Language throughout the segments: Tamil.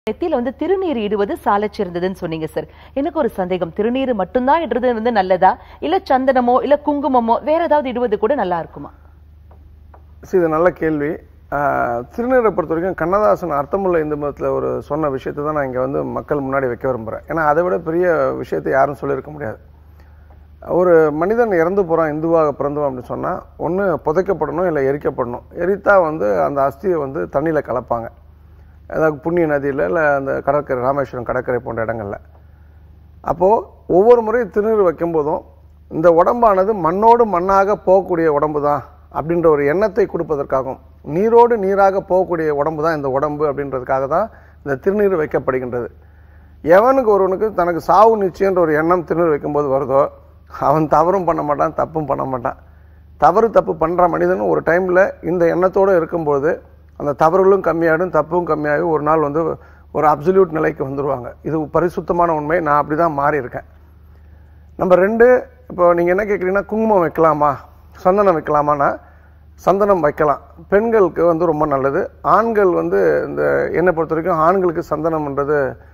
நெத்தியில வந்து திருநீர் இடுவது சாலச் சிறந்ததுன்னு சொன்னீங்க சார் எனக்கு ஒரு சந்தேகம் திருநீர் மட்டும்தான் இடுறது வந்து நல்லதா இல்ல சந்தனமோ இல்ல குங்குமமோ வேற ஏதாவது இடுவது கூட நல்லா இருக்குமா சரி, இது நல்ல கேள்வி ஆஹ், திருநீரை பொறுத்த வரைக்கும் கண்ணதாசன் அர்த்தமுள்ள இந்து மதத்தில் ஒரு சொன்ன விஷயத்தை தான் நான் இங்கே வந்து மக்கள் முன்னாடி வைக்க விரும்புகிறேன் ஏன்னா அதை விட பெரிய விஷயத்தை யாரும் சொல்லியிருக்க முடியாது ஒரு மனிதன் இறந்து போகிறான் இந்துவாக பிறந்தோம் அப்படின்னு சொன்னால் ஒன்று புதைக்கப்படணும் இல்லை எரிக்கப்படணும் எரித்தா வந்து அந்த அஸ்தியை வந்து தண்ணியில் கலப்பாங்க அதாவது புண்ணிய நதியில் இல்லை அந்த கடற்கரை ராமேஸ்வரம் கடற்கரை போன்ற இடங்களில் அப்போது ஒவ்வொரு முறையும் திருநீர் வைக்கும்போதும் இந்த உடம்பானது மண்ணோடு மண்ணாக போகக்கூடிய உடம்பு தான் அப்படின்ற ஒரு எண்ணத்தை கொடுப்பதற்காகவும் நீரோடு நீராக போகக்கூடிய உடம்பு தான் இந்த உடம்பு அப்படின்றதுக்காக தான் இந்த திருநீர் வைக்கப்படுகின்றது எவனுக்கு ஒருவனுக்கு தனக்கு சாவு நிச்சயன்ற ஒரு எண்ணம் திருநீர் வைக்கும்போது வருதோ அவன் தவறும் பண்ண மாட்டான் தப்பும் பண்ண மாட்டான் தவறு தப்பு பண்ணுற மனிதனும் ஒரு டைமில் இந்த எண்ணத்தோடு இருக்கும்போது அந்த தவறுகளும் கம்மியாகிடும் தப்பும் கம்மியாகி ஒரு நாள் வந்து ஒரு அப்சல்யூட் நிலைக்கு வந்துடுவாங்க இது பரிசுத்தமான உண்மை நான் அப்படி தான் மாறி இருக்கேன் நம்பர் ரெண்டு இப்போ நீங்கள் என்ன கேட்குறீங்கன்னா குங்குமம் வைக்கலாமா சந்தனம் வைக்கலாமான்னா சந்தனம் வைக்கலாம் பெண்களுக்கு வந்து ரொம்ப நல்லது ஆண்கள் வந்து இந்த என்னை பொறுத்த வரைக்கும் ஆண்களுக்கு சந்தனம்ன்றது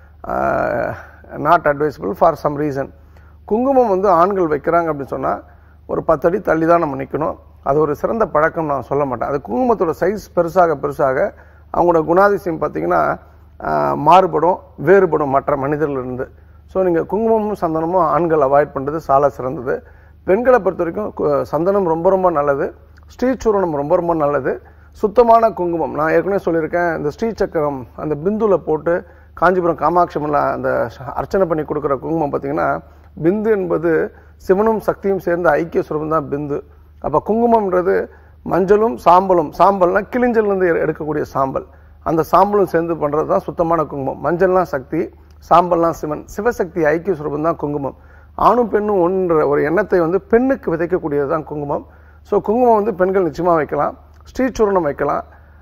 not advisable for some reason குங்குமம் வந்து ஆண்கள் வைக்கிறாங்க அப்படின்னு சொன்னால் ஒரு பத்தடி தள்ளி தான் நம்ம நிற்கணும் அது ஒரு சிறந்த பழக்கம் நான் சொல்ல மாட்டேன் அது குங்குமத்தோட சைஸ் பெருசாக பெருசாக அவங்களோட குணாதிசயம் பார்த்தீங்கன்னா ஆஹ், மாறுபடும் வேறுபடும் மற்ற மனிதர்களிருந்து ஸோ நீங்கள் குங்குமமும் சந்தனமும் ஆண்கள் அவாய்ட் பண்ணுறது சால சிறந்தது பெண்களை பொறுத்த வரைக்கும் கு- சந்தனம் ரொம்ப ரொம்ப நல்லது ஸ்ரீசூரணம் ரொம்ப ரொம்ப நல்லது சுத்தமான குங்குமம் நான் ஏற்கனவே சொல்லியிருக்கேன் இந்த ஸ்ரீசக்கரம் அந்த பிந்துல போட்டு காஞ்சிபுரம் காமாட்சி அம்மன்ல அந்த அர்ச்சனை பண்ணி கொடுக்குற குங்குமம் பார்த்தீங்கன்னா பிந்து என்பது சிவனும் சக்தியும் சேர்ந்த ஐக்கிய சுரூபம் தான் பிந்து அப்போ குங்குமம்ன்றது மஞ்சளும் சாம்பலும் சாம்பல்னா கிளிஞ்சல்லேருந்து எடுக்கக்கூடிய சாம்பல் அந்த சாம்பலும் சேர்ந்து பண்ணுறது தான் சுத்தமான குங்குமம் மஞ்சள்லாம் சக்தி சாம்பல்லாம் சிவன் சிவசக்தி ஐக்கிய சுரூபம் தான் குங்குமம் ஆணும் பெண்ணும் ஒன்ற ஒரு எண்ணத்தை வந்து பெண்ணுக்கு விதைக்கக்கூடியது தான் குங்குமம் ஸோ குங்குமம் வந்து பெண்கள் நிச்சயமாக வைக்கலாம் ஸ்ரீசூரணம் வைக்கலாம்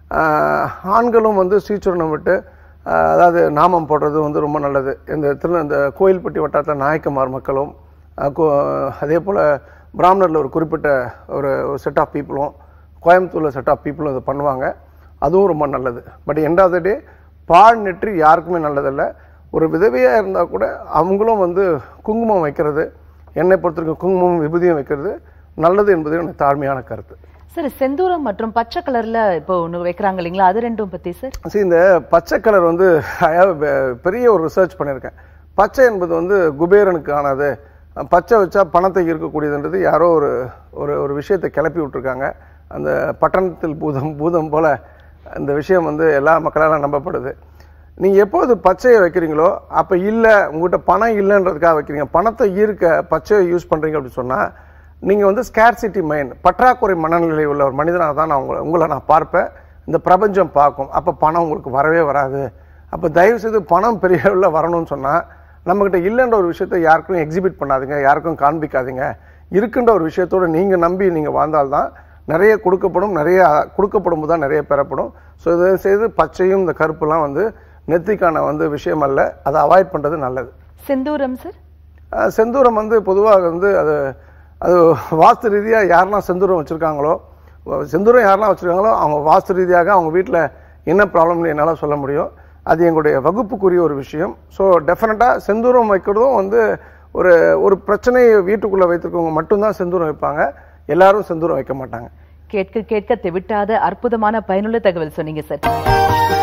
ஆஹ் ஆண்களும் வந்து ஸ்ரீசூரணம் விட்டு ஆஹ் அதாவது நாமம் போடுறது வந்து ரொம்ப நல்லது இந்த திரு இந்த கோயில்பட்டி வட்டாரத்தில் நாயக்கமார் மக்களும் ஆஹ் கோ- அதே போல் பிராமணரில் ஒரு குறிப்பிட்ட ஒரு செட் ஆஃப் பீப்புளும் கோயம்புத்தூரில் செட் ஆஃப் பீப்புளும் இது பண்ணுவாங்க அதுவும் ரொம்ப நல்லது but end of the day பால் நெற்றி யாருக்குமே நல்லதில்லை ஒரு விதவையாக இருந்தால் கூட அவங்களும் வந்து குங்குமம் வைக்கிறது என்னை பொறுத்தவரைக்கும் குங்குமம் விபூதியும் வைக்கிறது நல்லது என்பது எனக்கு தாழ்மையான கருத்து சார் செந்தூரம் மற்றும் பச்சை கலர்ல இப்போ ஒண்ணு வைக்கிறாங்க இல்லைங்களா அது ரெண்டும் பத்தி சார் see இந்த பச்சை கலர் வந்து I have a பெரிய ஒரு ரிசர்ச் பண்ணியிருக்கேன் பச்சை என்பது வந்து குபேரனுக்கு ஆனது பச்சை வச்சா பணத்தை ஈர்க்கக்கூடியதுன்றது யாரோ ஒரு ஒரு ஒரு விஷயத்தை கிளப்பி விட்டுருக்காங்க அந்த பட்டணத்தில் பூதம் பூதம் போல இந்த விஷயம் வந்து எல்லா மக்களாலும் நம்பப்படுது நீங்கள் எப்போது பச்சையை வைக்கிறீங்களோ அப்போ இல்லை உங்கள்கிட்ட பணம் இல்லைன்றதுக்காக வைக்கிறீங்க பணத்தை ஈர்க்க பச்சையை யூஸ் பண்ணுறீங்க அப்படின்னு சொன்னால் நீங்கள் வந்து ஸ்கேர்சிட்டி மைண்ட் பற்றாக்குறை மனநிலை உள்ள ஒரு மனிதனாக தான் நான் உங்களை உங்களை நான் பார்ப்பேன் இந்த பிரபஞ்சம் பார்க்கும் அப்போ பணம் உங்களுக்கு வரவே வராது அப்போ தயவு செய்து பணம் பெரிய அளவில் வரணும்னு சொன்னால் நம்மக்கிட்ட இல்லைன்ற ஒரு விஷயத்தை யாருக்கும் எக்ஸிபிட் பண்ணாதீங்க யாருக்கும் காண்பிக்காதீங்க இருக்கின்ற ஒரு விஷயத்தோட நீங்கள் நம்பி நீங்கள் வாழ்ந்தால்தான் நிறைய கொடுக்கப்படும் நிறைய கொடுக்கப்படும் போது தான் நிறைய பெறப்படும் ஸோ இதை செய்து பச்சையும் இந்த கருப்புலாம் வந்து நெத்திக்கான வந்து விஷயம் அல்ல அதை அவாய்ட் பண்ணுறது நல்லது செந்தூரம் சார் அஹ் செந்தூரம் வந்து பொதுவாக வந்து அது அது வாஸ்து ரீதியாக யாரெல்லாம் செந்தூரம் வச்சுருக்காங்களோ செந்தூரம் யாரெல்லாம் வச்சுருக்காங்களோ அவங்க வாஸ்து ரீதியாக அவங்க வீட்டில் என்ன ப்ராப்ளம்னு என்னால் சொல்ல முடியும் அது எங்களுடைய வகுப்புக்குரிய ஒரு விஷயம் ஸோ டெஃபினட்டாக செந்தூரம் வைக்கிறதும் வந்து ஒரு ஒரு பிரச்சனையை வீட்டுக்குள்ளே வைத்திருக்கவங்க மட்டும்தான் செந்தூரம் வைப்பாங்க எல்லாரும் செந்தூரம் வைக்க மாட்டாங்க கேட்க கேட்க தெவிட்டாத அற்புதமான பயனுள்ள தகவல் சொன்னீங்க சார்